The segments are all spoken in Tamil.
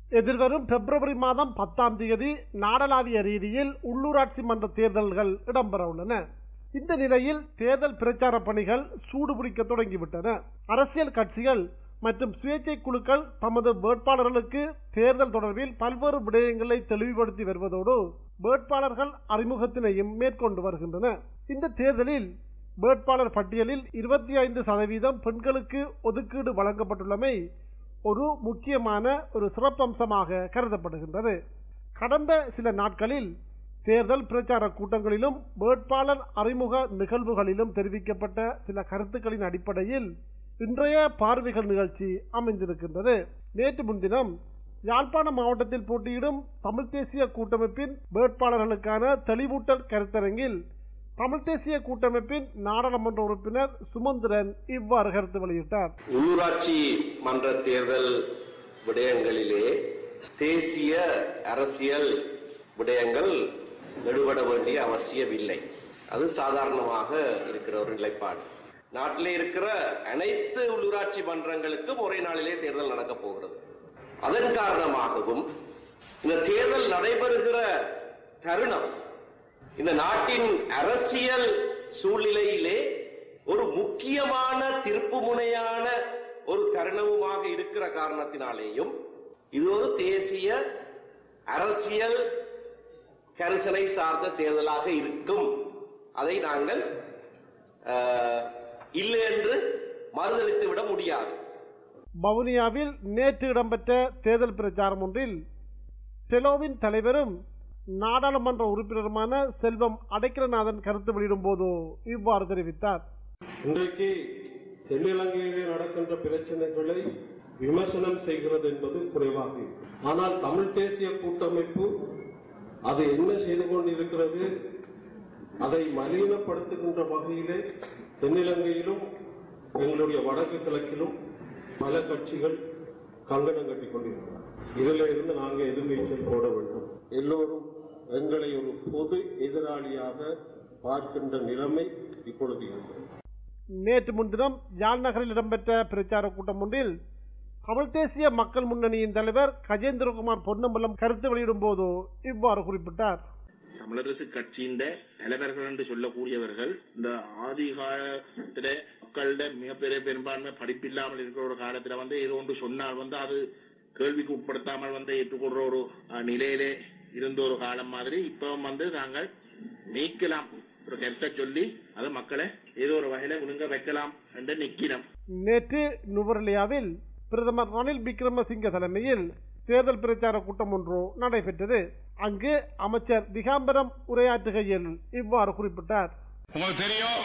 எதிர்வரும் பிப்ரவரி மாதம் பத்தாம் தேதி நாடளாவிய ரீதியில் உள்ளூராட்சி மன்ற தேர்தல்கள் இடம்பெற உள்ளன இந்த நிலையில் தேர்தல் பிரச்சார பணிகள் சூடுபிடிக்க தொடங்கிவிட்டன அரசியல் கட்சிகள் மற்றும் சுயேட்சை குழுக்கள் தமது வேட்பாளர்களுக்கு தேர்தல் தொடர்பில் பல்வேறு விடயங்களை தெளிவுபடுத்தி வருவதோடு வேட்பாளர்கள் அறிமுகத்தினையும் மேற்கொண்டு வருகின்றன இந்த தேர்தலில் வேட்பாளர் பட்டியலில் இருபத்தி ஐந்து சதவீதம் பெண்களுக்கு ஒதுக்கீடு வழங்கப்பட்டுள்ளமை ஒரு முக்கியமான ஒரு சிறப்பம்சமாக கருதப்படுகின்றது கடந்த சில நாட்களில் தேர்தல் பிரச்சார கூட்டங்களிலும் வேட்பாளர் அறிமுக நிகழ்வுகளிலும் தெரிவிக்கப்பட்ட சில கருத்துக்களின் அடிப்படையில் இன்றைய பார்வைகள் நிகழ்ச்சி அமைந்திருக்கின்றது நேற்று முன்தினம் யாழ்ப்பாண மாவட்டத்தில் போட்டியிடும் தமிழ் தேசிய கூட்டமைப்பின் வேட்பாளர்களுக்கான தெளிவூட்டல் கருத்தரங்கில் தமிழ் தேசிய கூட்டமைப்பின் நாடாளுமன்ற உறுப்பினர் சுமந்திரன் இவ்வாறு கருத்து வெளியிட்டார் உள்ளூராட்சி மன்ற தேர்தல் விடயங்களிலே தேசிய அரசியல் விடயங்கள் எடுபட வேண்டிய அவசியமில்லை அது சாதாரணமாக இருக்கிற ஒரு நிலைப்பாடு நாட்டிலே இருக்கிற அனைத்து உள்ளூராட்சி மன்றங்களுக்கும் ஒரே நாளிலே தேர்தல் நடக்கப் போகிறது அதன் காரணமாகவும் இந்த தேர்தல் நடைபெறுகிற தருணம் இந்த நாட்டின் அரசியல் சூழ்நிலையிலே ஒரு முக்கியமான திருப்பு முனையான ஒரு தருணமுமாக இருக்கிற காரணத்தினாலேயும் இது ஒரு தேசிய அரசியல் கரிசனை சார்ந்த தேர்தலாக இருக்கும் அதை நாங்கள் அஹ், இல்லை என்று மறுதளித்து விட முடியாது வவுனியாவில் நேற்று இடம்பெற்ற தேர்தல் பிரச்சாரம் ஒன்றில் செலோவின் தலைவரும் நாடாளுமன்ற உறுப்பினருமான செல்வம் அடைக்கலநாதன் கருத்து வெளியிடும் போது இவ்வாறு தெரிவித்தார் இன்றைக்கு தென்னிலங்கையிலே நடக்கின்ற பிரச்சனைகளை விமர்சனம் செய்கிறது என்பது குறைவாக இருக்கு. ஆனால் தமிழ் தேசிய கூட்டமைப்பு அது என்ன செய்து கொண்டிருக்கிறது அதை மலினப்படுத்துகின்ற வகையிலே தென்னிலங்கையிலும் எங்களுடைய வடக்கு கிழக்கிலும் பல கட்சிகள் கங்கணம் கட்டிக் கொண்டிருக்கிறார் இதில் இருந்து நாங்கள் எதிர்நீச்சல் போட வேண்டும் எல்லோரும் எங்களை ஒரு பொது எதிராளியாக பார்க்கின்ற நிலைமை இப்பொழுது இருக்கிறது நேற்று முன்தினம் யாழ் நகரில் இடம்பெற்ற பிரச்சார கூட்டம் ஒன்றில் தமிழ் தேசிய மக்கள் முன்னணியின் தலைவர் கஜேந்திரகுமார் பொன்னம்பலம் கருத்து வெளியிடும் போது இவ்வாறு குறிப்பிட்டார் தமிழரசு கட்சியின் தலைவர்கள் என்று சொல்லக்கூடியவர்கள் இந்த ஆதி காலத்தில மக்களிட மிகப்பெரிய பெரும்பான்மை படிப்பில்லாமல் இருக்கிற ஒரு காலத்துல வந்து ஏதோ ஒன்று சொன்னால் வந்து அது கேள்விக்கு உட்படுத்தாமல் வந்து ஏற்றுக்கொள்ற ஒரு அஹ், நிலையிலே இருந்த ஒரு காலம் மாதிரி இப்போ வந்து நாங்கள் நீக்கலாம் ஒரு கருத்தை சொல்லி அது மக்களை ஏதோ ஒரு வகையில ஒழுங்க வைக்கலாம் என்று நிக்கிறோம் நேற்று நுவரெலியாவில் பிரதமர் ரணில் விக்ரமசிங்க தலைமையில் தேர்தல் பிரச்சார கூட்டம் ஒன்று நடைபெற்றது அங்கு அமைச்சர் திகாம்பரம் உரையாற்றுகையில் இவ்வாறு குறிப்பிட்டார் உங்களுக்கு தெரியும்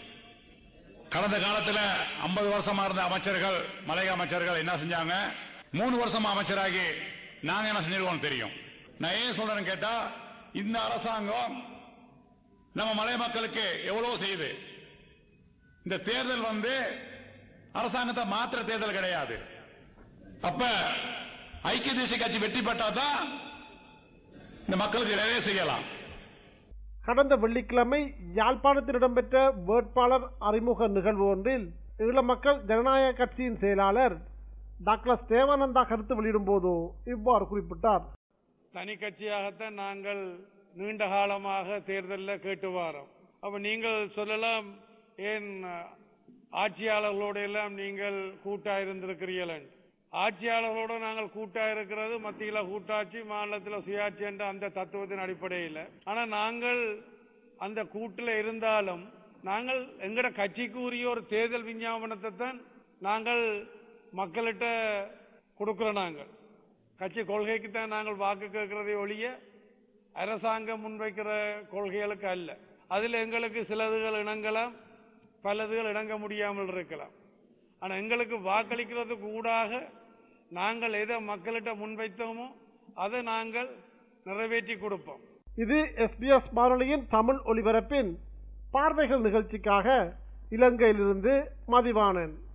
கடந்த காலத்துல 50 வருஷமா இருந்த அமைச்சர்கள் மலைய அமைச்சர்கள் என்ன செஞ்சாங்க மூணு வருஷமா அமைச்சராகி நாங்க என்ன செஞ்சிருக்கோம் தெரியும் நான் ஏன் சொல்றேன்னு கேட்டா இந்த அரசாங்கம் நம்ம மலை மக்களுக்கு எவ்வளவு செய்யுது இந்த தேர்தல் வந்து அரசாங்கத்தை மாத்திர தேர்தல் கிடையாது அப்ப ஐக்கிய தேசிய கட்சி வெற்றி பெற்றாதான் இந்த மக்களுக்கு நிறைய செய்யலாம் கடந்த வெள்ளிக்கிழமை யாழ்ப்பாணத்தில் இடம்பெற்ற வேட்பாளர் அறிமுக நிகழ்வு ஒன்றில் ஈழ மக்கள் ஜனநாயக கட்சியின் செயலாளர் டாக்டர் தேவானந்தா கருத்து வெளியிடும் போது இவ்வாறு குறிப்பிட்டார் தனி கட்சியாகத்தான் நாங்கள் நீண்ட காலமாக தேர்தலில் கேட்டு வாரோம் அப்ப நீங்கள் சொல்லலாம் ஏன் ஆட்சியாளர்களோடு எல்லாம் நீங்கள் கூட்டா இருந்திருக்கிறீர்கள் என்று. ஆட்சியாளர்களோடு நாங்கள் கூட்டா இருக்கிறது மத்தியில கூட்டாட்சி மாநிலத்தில் சுயாட்சி என்ற அந்த தத்துவத்தின் அடிப்படையில் ஆனா நாங்கள் அந்த கூட்டில் இருந்தாலும் நாங்கள் எங்கட கட்சிக்கு உரிய ஒரு தேர்தல் விஞ்ஞாபனத்தை தான் நாங்கள் மக்கள்கிட்ட கொடுக்கிறோம் நாங்கள் கட்சி கொள்கைக்கு தான் நாங்கள் வாக்கு கேட்கிறதை ஒழிய அரசாங்கம் முன்வைக்கிற கொள்கைகளுக்கு அல்ல அதில் எங்களுக்கு சிலதுகள் இணங்கலாம் பலதுகள் இணங்க முடியாமல் இருக்கலாம் ஆனால் எங்களுக்கு வாக்களிக்கிறதுக்கு ஊடாக நாங்கள் எதை மக்கள்கிட்ட முன்வைத்தோமோ அதை நாங்கள் நிறைவேற்றி கொடுப்போம் இது எஸ்பிஎஸ் வானொலியின் தமிழ் ஒலிபரப்பின் பார்வைகள் நிகழ்ச்சிக்காக இலங்கையிலிருந்து மதிவாணன்